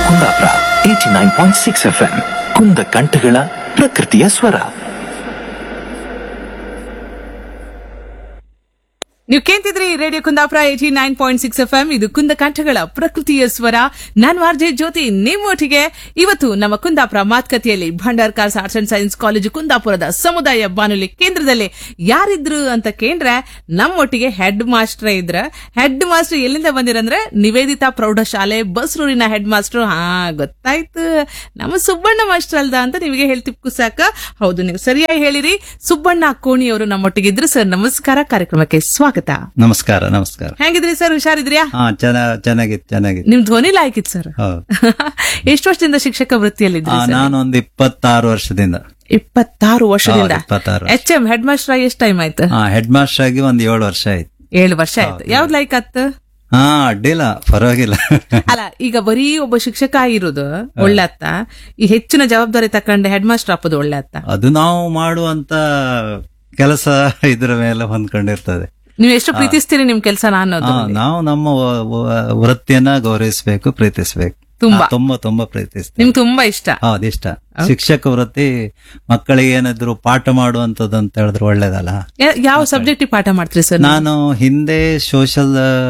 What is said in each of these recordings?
Kundapura eighty nine point six F M ಕುಂದ ಕಂಠಗಳ ಪ್ರಕೃತಿಯ ಸ್ವರ ನೀವು ಕೇಳ್ತಿದ್ರಿ radio Kundapura eighty nine point six F M ಇದು ಕುಂದ ಕಂಠಗಳ ಪ್ರಕೃತಿಯ ಸ್ವರ ನಾನು ಆರ್ಜೆ ಜ್ಯೋತಿ ನಿಮ್ಮೊಟ್ಟಿಗೆ ಇವತ್ತು ನಮ್ಮ ಕುಂದಾಪುರ ಮಾತುಕತೆಯಲ್ಲಿ Bhandarkars arts and science college ಕುಂದಾಪುರದ ಸಮುದಾಯ ಬಾನುಲಿ ಕೇಂದ್ರದಲ್ಲಿ ಯಾರಿದ್ರು ಅಂತ ಕೇಂದ್ರ ನಮ್ಮೊಟ್ಟಿಗೆ ಹೆಡ್ ಮಾಸ್ಟರ್ ಇದ್ರ ಹೆಡ್ ಮಾಸ್ಟರ್ ಎಲ್ಲಿಂದ ಬಂದಿರಂದ್ರೆ ನಿವೇದಿತಾ ಪ್ರೌಢಶಾಲೆ ಬಸ್ರೂರಿನ ಹೆಡ್ ಮಾಸ್ಟರ್ ಹಾ ಗೊತ್ತಾಯ್ತು ನಮ್ಮ ಸುಬ್ಬಣ್ಣ ಮಾಸ್ಟರ್ ಅಲ್ದ ಅಂತ ನಿಮಗೆ ಹೇಳ್ತಿಪ್ಪು ಸಾಕ ಹೌದು ನೀವು ಸರಿಯಾಗಿ ಹೇಳಿರಿ ಸುಬ್ಬಣ್ಣ ಕೋಣಿಯವರು ನಮ್ಮೊಟ್ಟಿಗೆ ಇದ್ರು ಸರ್ ನಮಸ್ಕಾರ ಕಾರ್ಯಕ್ರಮಕ್ಕೆ ಸ್ವಾಗತ ನಮಸ್ಕಾರ ನಮಸ್ಕಾರ ಹೆಂಗಿದ್ರಿ ಸರ್ ಹುಷಾರಿದ್ರಿಯಾ ಹಾ ಚೆನ್ನ ಚೆನ್ನಾಗಿತ್ತು ಚೆನ್ನಾಗಿತ್ತು ನಿಮ್ ಧ್ವನಿ ಲಾಯ್ಕಿತ್ ಸರ್ ಹೌದು ಎಷ್ಟು ವರ್ಷದಿಂದ ಶಿಕ್ಷಕ ವೃತ್ತಿಯಲ್ಲಿದ್ರಿ ಆ, ಸರ್ ನಾನೊಂದು ಇಪ್ಪತ್ತಾರು ವರ್ಷದಿಂದ ಇಪ್ಪತ್ತಾರು ವರ್ಷದಿಂದ ಹೌದು, ಇಪ್ಪತ್ತಾರು ವರ್ಷ. ಎಚ್ ಎಂ ಹೆಡ್ ಮಾಸ್ಟರ್ ಆಗಿ ಎಷ್ಟು ಟೈಮ್ ಆಯ್ತು ಹೆಡ್ ಮಾಸ್ಟರ್ ಆಗಿ ಒಂದ್ ಏಳು ವರ್ಷ ಆಯ್ತು ಏಳು ವರ್ಷ ಆಯ್ತು ಯಾವ್ದು ಲೈಕ್ ಆತ್ ಹಾ ಅಡ್ಡಿಲ್ಲ ಪರವಾಗಿಲ್ಲ ಅಲ್ಲ ಈಗ ಬರೀ ಒಬ್ಬ ಶಿಕ್ಷಕ ಆಗಿರೋದು ಒಳ್ಳೆ ಅತ್ತ ಈ ಹೆಚ್ಚಿನ ಜವಾಬ್ದಾರಿ ತಕೊಂಡೆ ಹೆಡ್ ಮಾಸ್ಟರ್ ಹಾಕೋದು ಒಳ್ಳೆ ಅತ್ತ ಅದು ನಾವು ಮಾಡುವಂತ ಕೆಲಸ ಇದ್ರ ಮೇಲೆ ಹೊಂದ್ಕೊಂಡಿರ್ತದೆ ನೀವು ಎಷ್ಟು ಪ್ರೀತಿಸ್ತೀರಿ ನಿಮ್ ಕೆಲಸ ಅನ್ನೋದು ಹಾ, ನಾವು ನಮ್ಮ ವ- ವ- ವೃತ್ತಿಯನ್ನ ಗೌರವಿಸಬೇಕು ಪ್ರೀತಿಸಬೇಕು ತುಂಬಾ. ತುಂಬಾ ತುಂಬಾ ಪ್ರೀತಿಸ್ತೀವಿ ನಿಮ್ಗೆ ತುಂಬಾ ಇಷ್ಟ ಹೌದು ಇಷ್ಟ ಶಿಕ್ಷಕ ವೃತ್ತಿ ಮಕ್ಕಳಿಗೆ ಏನಾದ್ರು ಪಾಠ ಮಾಡುವಂತದ್ದು ಅಂತ ಹೇಳಿದ್ರೆ ಒಳ್ಳೇದಲ್ಲ ಯಾ- ಯಾವ ಸಬ್ಜೆಕ್ಟ್ ಪಾಠ ಮಾಡ್ತೀರಿ ಸರ್ ನಾನು ಹಿಂದೆ ಸೋಷಲ್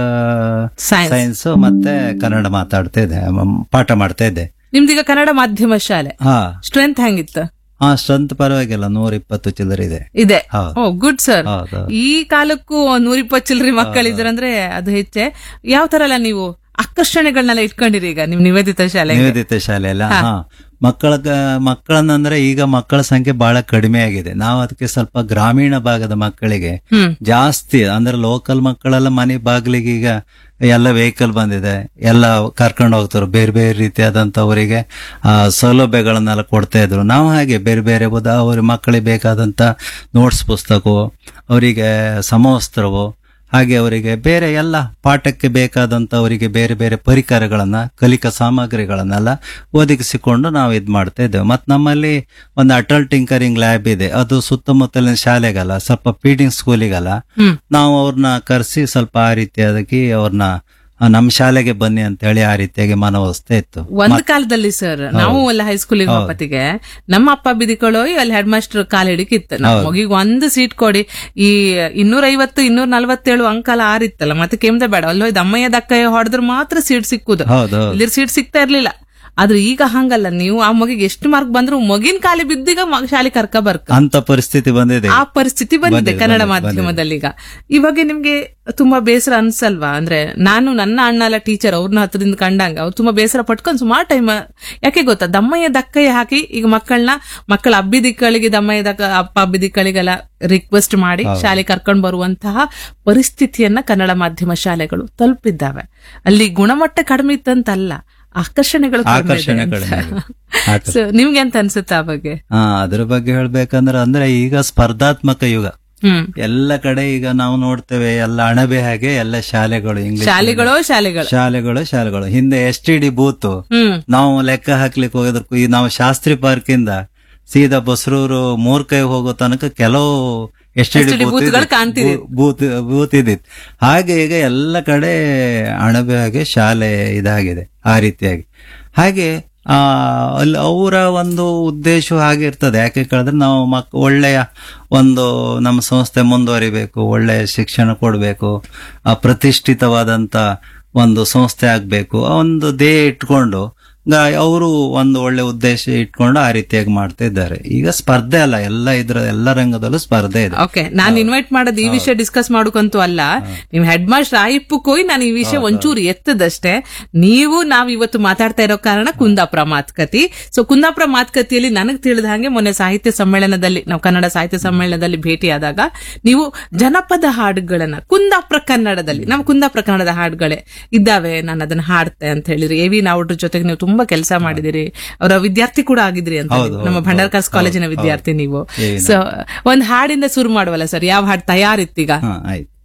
Science. ಸೈನ್ಸ್ ಮತ್ತೆ ಕನ್ನಡ ಮಾತಾಡ್ತಾ ಇದ್ದೆ ಮ್, ಪಾಠ ಮಾಡ್ತಾ ಇದ್ದೆ ನಿಮ್ದೀಗ ಕನ್ನಡ ಮಾಧ್ಯಮ ಶಾಲೆ ಹಾ ಸ್ಟ್ರೆಂತ್ ಹೆಂಗಿತ್ತು ಹಾ ಸ್ಟ್ರೆಂತ್ ಪರವಾಗಿಲ್ಲ ನೂರ ಇಪ್ಪತ್ತು ಚಿಲ್ಲರ್ ಇದೆ ಇದೆ ಹೌದು. ಓ ಗುಡ್ ಸರ್ ಹೌದು ಈ ಕಾಲಕ್ಕೂ ನೂರ ಇಪ್ಪತ್ತು ಚಿಲ್ಲರಿ ಮಕ್ಕಳಿದ್ರಂದ್ರೆ ಅದು ಹೆಚ್ಚೆ ಯಾವ ತರ ಎಲ್ಲ ನೀವು ಆಕರ್ಷಣೆಗಳನ್ನೆಲ್ಲ ಇಟ್ಕೊಂಡಿರಿ ಈಗ ನಿಮ್ ನಿವೇದಿತ ಶಾಲೆಗೆ ನಿವೇದಿತ ಶಾಲೆಯಲ್ಲ ಹಾ ಮಕ್ಕಳ ಮಕ್ಕಳನ್ನಂದ್ರೆ ಈಗ ಮಕ್ಕಳ ಸಂಖ್ಯೆ ಬಹಳ ಕಡಿಮೆ ಆಗಿದೆ ನಾವು ಅದಕ್ಕೆ ಸ್ವಲ್ಪ ಗ್ರಾಮೀಣ ಭಾಗದ ಮಕ್ಕಳಿಗೆ ಹ್ಮ್ ಜಾಸ್ತಿ ಅಂದ್ರೆ ಲೋಕಲ್ ಮಕ್ಕಳೆಲ್ಲ ಮನೆ ಬಾಗಿಲಿಗೆ ಈಗ ಎಲ್ಲ ವೆಹಿಕಲ್ ಬಂದಿದೆ ಎಲ್ಲ ಕರ್ಕೊಂಡು ಹೋಗ್ತಾರೆ ಬೇರೆ ಬೇರೆ ರೀತಿಯಾದಂತ ಅವರಿಗೆ ಆ, ಸೌಲಭ್ಯಗಳನ್ನೆಲ್ಲ ಕೊಡ್ತಾ ಇದ್ರು ನಾವು ಹಾಗೆ ಬೇರೆ ಬೇರೆ ಉದಾ ಅವ್ರ ಮಕ್ಕಳಿಗೆ ಬೇಕಾದಂತ ನೋಟ್ಸ್ ಪುಸ್ತಕವು ಅವರಿಗೆ ಸಮವಸ್ತ್ರವು ಹಾಗೆ ಅವರಿಗೆ ಬೇರೆ ಎಲ್ಲ ಪಾಠಕ್ಕೆ ಬೇಕಾದಂತ ಅವರಿಗೆ ಬೇರೆ ಬೇರೆ ಪರಿಕರಗಳನ್ನ ಕಲಿಕಾ ಸಾಮಗ್ರಿಗಳನ್ನೆಲ್ಲ ಒದಗಿಸಿಕೊಂಡು ನಾವು ಇದ್ ಮಾಡ್ತಾ ಇದ್ದೇವೆ ಮತ್ತು ನಮ್ಮಲ್ಲಿ ಒಂದು ಅಟಲ್ ಟಿಂಕರಿಂಗ್ ಲ್ಯಾಬ್ ಇದೆ ಅದು ಸುತ್ತಮುತ್ತಲಿನ ಶಾಲೆಗಲ್ಲ ಸ್ವಲ್ಪ ಫೀಡಿಂಗ್ ಸ್ಕೂಲಿಗಲ್ಲ ಹ್ಮ್ ನಾವು ಅವ್ರನ್ನ ಕರೆಸಿ ಸ್ವಲ್ಪ ಆ ರೀತಿಯಾಗಿ ಅವ್ರನ್ನ ಆ, ನಮ್ಮ ಶಾಲೆಗೆ ಬನ್ನಿ ಅಂತ ಹೇಳಿ ಆ ರೀತಿಯಾಗಿ ಮನವೊಲಿಸ್ತಾ ಇತ್ತು ಒಂದ್ ಕಾಲದಲ್ಲಿ ಸರ್ ನಾವು ಎಲ್ಲ ಹೈಸ್ಕೂಲಿಗೆ ಹೋಗತ್ತಿಗೆ ನಮ್ಮ ಅಪ್ಪ ಬಿದಿಕೊಳ್ಳೋ ಅಲ್ಲಿ ಹೆಡ್ ಮಾಸ್ಟರ್ ಕಾಲ್ ಹಿಡಿಕಿತ್ತು ನಮ್ಮ ಮಗಿಗೆ ಒಂದು ಸೀಟ್ ಕೊಡಿ ಈ ಇನ್ನೂರ ಐವತ್ತು ಇನ್ನೂರ ನಲ್ವತ್ತೇಳು ಅಂಕಲ ಆರಿತ್ತಲ್ಲ ಮತ್ತೆ ಕೆಮ್ದ ಬೇಡ ಅಲ್ಲೋ ಇದು ಅಮ್ಮಯ್ಯ ದಕ್ಕಯ್ಯ ಹೊಡೆದ್ರೆ ಮಾತ್ರ ಸೀಟ್ ಸಿಕ್ಕುದು ಹೌದು ಹೌದು ಇಲ್ಲಿ ಸೀಟ್ ಸಿಗ್ತಾ ಇರ್ಲಿಲ್ಲ ಆದ್ರೆ ಈಗ ಹಂಗಲ್ಲ ನೀವು ಆ ಮಗಿಗೆ ಎಷ್ಟು ಮಾರ್ಕ್ ಬಂದ್ರು ಮಗಿನ ಕಾಲಿ ಬಿದ್ದೀಗ ಮ- ಶಾಲೆ ಕರ್ಕ ಬರ್ಕ ಅಂತ ಪರಿಸ್ಥಿತಿ ಬಂದಿದೆ ಆ ಪರಿಸ್ಥಿತಿ ಬಂದಿದೆ ಬಂದಿದೆ, ಕನ್ನಡ ಬಂದಿದೆ, ಮಾಧ್ಯಮದಲ್ಲಿ ಈಗ ಇವಾಗ ನಿಮ್ಗೆ ತುಂಬಾ ಬೇಸರ ಅನ್ಸಲ್ವಾ ಅಂದ್ರೆ ನಾನು ನನ್ನ ಅಣ್ಣ ಎಲ್ಲ ಟೀಚರ್ ಅವ್ರನ್ನ ಹತ್ರದಿಂದ ಕಂಡಂಗ ಅವ್ರು ತುಂಬಾ ಬೇಸರ ಪಟ್ಕೊಂಡು ಸುಮಾರು ಟೈಮ್ ಯಾಕೆ ಗೊತ್ತಾ ದಮ್ಮಯ್ಯ ದಕ್ಕಯ್ಯ ಹಾಕಿ ಈಗ ಮಕ್ಕಳನ್ನ ಮಕ್ಕಳ ಅಬ್ಬಿದಿಕ್ಕಳಿಗೆ ದಮ್ಮಯ್ಯ ದಕ್ಕ ಅಪ್ಪ ಅಬ್ಬಿದಿಕ್ಕಳಿಗೆಲ್ಲ ರಿಕ್ವೆಸ್ಟ್ ಮಾಡಿ ಶಾಲೆ ಕರ್ಕೊಂಡು ಬರುವಂತಹ ಪರಿಸ್ಥಿತಿಯನ್ನ ಕನ್ನಡ ಮಾಧ್ಯಮ ಶಾಲೆಗಳು ತಲುಪಿದ್ದಾವೆ ಅಲ್ಲಿ ಗುಣಮಟ್ಟ ಕಡಿಮೆ ಇತ್ತಂತಲ್ಲ ಆಕರ್ಷಣೆಗಳು ಕಡಿಮೆ ಇದೆ ಆಕರ್ಷಣೆಗಳು ಅಂತ. ಆಕರ್ಷಣೆ. So, ನಿಮ್ಗೆ ಅಂತ ಅನ್ಸುತ್ತೆ ಆ ಬಗ್ಗೆ ಹಾ ಅದ್ರ ಬಗ್ಗೆ ಹೇಳ್ಬೇಕಂದ್ರೆ ಅಂದ್ರೆ ಈಗ ಸ್ಪರ್ಧಾತ್ಮಕ ಯುಗ ಹ್ಮ್ ಎಲ್ಲ ಕಡೆ ಈಗ ನಾವು ನೋಡ್ತೇವೆ ಎಲ್ಲ ಅಣಬೆ ಹಾಗೆ ಎಲ್ಲ ಶಾಲೆಗಳು ಇಂಗ್ಲಿಷ್ ಶಾಲೆಗಳೋ ಶಾಲೆಗಳು ಶಾಲೆಗಳು ಶಾಲೆಗಳು ಹಿಂದೆ S T D booth hmm ನಾವು ಲೆಕ್ಕ ಹಾಕ್ಲಿಕ್ಕೆ ಹೋಗೋದಕ್ಕೂ ಈ ನಾವು ಶಾಸ್ತ್ರಿ ಪಾರ್ಕ್ ಇಂದ ಸೀದಾ ಬಸ್ರೂರು ಮೂರ್ಕೈ ಹೋಗೋ ತನಕ ಕೆಲವು ಎಸ್ ಟಿ STD ಬೂತ್ಗಳು ಕಾಣ್ತಿದ್ವು. ಬೂತ್ ಬೂತ್ ಇದ್ದಿತ್ತು ಹಾಗೆ ಈಗ ಎಲ್ಲ ಕಡೆ ಅಣಬೆ ಹಾಗೆ ಶಾಲೆ ಇದಾಗಿದೆ ಆ ರೀತಿಯಾಗಿ ಹಾಗೆ ಆ ಅಲ್ಲಿ ಅವರ ಒಂದು ಉದ್ದೇಶ ಹಾಗೆ ಇರ್ತದೆ ಯಾಕೆ ಕೇಳಿದ್ರೆ ನಾವು ಮಕ್ ಒಳ್ಳೆಯ ಒಂದು ನಮ್ಮ ಸಂಸ್ಥೆ ಮುಂದುವರಿಬೇಕು ಒಳ್ಳೆಯ ಶಿಕ್ಷಣ ಕೊಡಬೇಕು ಆ ಪ್ರತಿಷ್ಠಿತವಾದಂತ ಒಂದು ಸಂಸ್ಥೆ ಆಗ್ಬೇಕು ಆ ಒಂದು ಧ್ಯೇಯ ಇಟ್ಕೊಂಡು ಅವರು ಒಂದು ಒಳ್ಳೆ ಉದ್ದೇಶ ಇಟ್ಕೊಂಡು ಆ ರೀತಿಯಾಗಿ ಮಾಡ್ತಾ ಇದ್ದಾರೆ ಈಗ ಸ್ಪರ್ಧೆ ಅಲ್ಲ ಎಲ್ಲ ಇದ್ರ ಎಲ್ಲ ರಂಗದಲ್ಲೂ ಸ್ಪರ್ಧೆ ಇದೆ ಓಕೆ ನಾನು ಇನ್ವೈಟ್ ಮಾಡೋದು ಈ ವಿಷಯ ಡಿಸ್ಕಸ್ ಮಾಡೋಕಂತೂ ಅಲ್ಲ ನಿಮ್ ಹೆಡ್ ಮಾಸ್ಟರ್ ಆಯಿಪ್ಪಕ್ಕೆ ಹೋಗಿ ನಾನು ಈ ವಿಷಯ ಒಂಚೂರು ಎತ್ತದಷ್ಟೇ ನೀವು ನಾವ್ ಇವತ್ತು ಮಾತಾಡ್ತಾ ಇರೋ ಕಾರಣ ಕುಂದಾಪುರ ಮಾತುಕತೆ ಸೊ ಕುಂದಾಪುರ ಮಾತುಕತೆಯಲ್ಲಿ ನನಗೆ ತಿಳಿದ ಹಾಗೆ ಮೊನ್ನೆ ಸಾಹಿತ್ಯ ಸಮ್ಮೇಳನದಲ್ಲಿ ನಾವು ಕನ್ನಡ ಸಾಹಿತ್ಯ ಸಮ್ಮೇಳನದಲ್ಲಿ ಭೇಟಿಯಾದಾಗ ನೀವು ಜನಪದ ಹಾಡುಗಳನ್ನ ಕುಂದಾಪುರ ಕನ್ನಡದಲ್ಲಿ ನಮ್ಮ ಕುಂದಾಪುರ ಕನ್ನಡದ ಹಾಡುಗಳೇ ಇದ್ದಾವೆ ನಾನು ಅದನ್ನ ಹಾಡ್ತೆ ಅಂತ ಹೇಳಿದ್ರಿ ಎ ವಿ ನಾವುಡ್ರ ಜೊತೆಗೆ ನೀವು ತುಂಬಾ ಕೆಲಸ ಮಾಡಿದಿರಿ ಅವರ ವಿದ್ಯಾರ್ಥಿ ಕೂಡ ಆಗಿದ್ರಿ ಅಂತ ಹೌದು, ನೀವು. ನಮ್ಮ ಹೌದು, ಭಂಡಾರ್ಕಾಸ್ ಹೌದು, ಕಾಲೇಜಿನ ಹೌದು. ವಿದ್ಯಾರ್ಥಿ ನೀವು ಎ ವಿ ಸೊ ಒಂದ್ ಹಾಡಿಂದ ಶುರು ಮಾಡುವಲ್ಲ ಸರ್ ಯಾವ ಹಾಡು ತಯಾರಿತ್ತೀಗ ಹಾ ಆಯ್ತು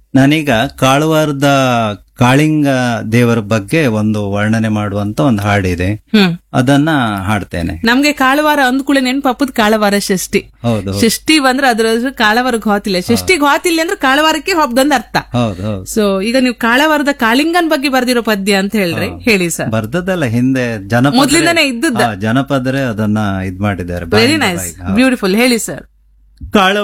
ನಾನೀಗ ಕಾಳುವಾರದ ಕಾಳಿಂಗ ದೇವರ ಬಗ್ಗೆ ಒಂದು ವರ್ಣನೆ ಮಾಡುವಂತ ಒಂದು ಹಾಡಿದೆ ಹ್ಮ್ ಅದನ್ನ ಹಾಡ್ತೇನೆ ನಮ್ಗೆ ಕಾಳವಾರ ಅಂದ್ಕೂಳೆ ನೆನ್ಪಪ್ಪದ್ ಕಾಳವಾರ ಷಷ್ಠಿ ಹೌದು ಷಷ್ಠಿ ಬಂದ್ರೆ ಅದ್ರ ಹೆಸ್ರು ಕಾಳವಾರ ಘಾತಿಲ್ಲ ಷಷ್ಠಿ ಘಾತಿಲ್ಲ ಅಂದ್ರೆ ಕಾಳವಾರಕ್ಕೆ ಹಬ್ಬದಂದ ಅರ್ಥ ಹೌದು ಹೌದು ಸೊ ಈಗ ನೀವು ಕಾಳವಾರದ ಕಾಳಿಂಗನ್ ಬಗ್ಗೆ ಬರ್ದಿರೋ ಪದ್ಯ ಅಂತ ಹೇಳ್ರಿ ಹೇಳಿ ಸರ್ ಬರ್ದದಲ್ಲ ಹಿಂದೆ ಜನಪದ ಮೊದ್ಲಿಂದಾನೇ ಇದ್ದದ್ದ? ಜನಪದರೇ ಅದನ್ನ ಇದ್ ಮಾಡಿದ್ದಾರೆ ವೆರಿ ನೈಸ್ ಬ್ಯೂಟಿಫುಲ್ ಹೇಳಿ ಸರ್ ಕಾಳ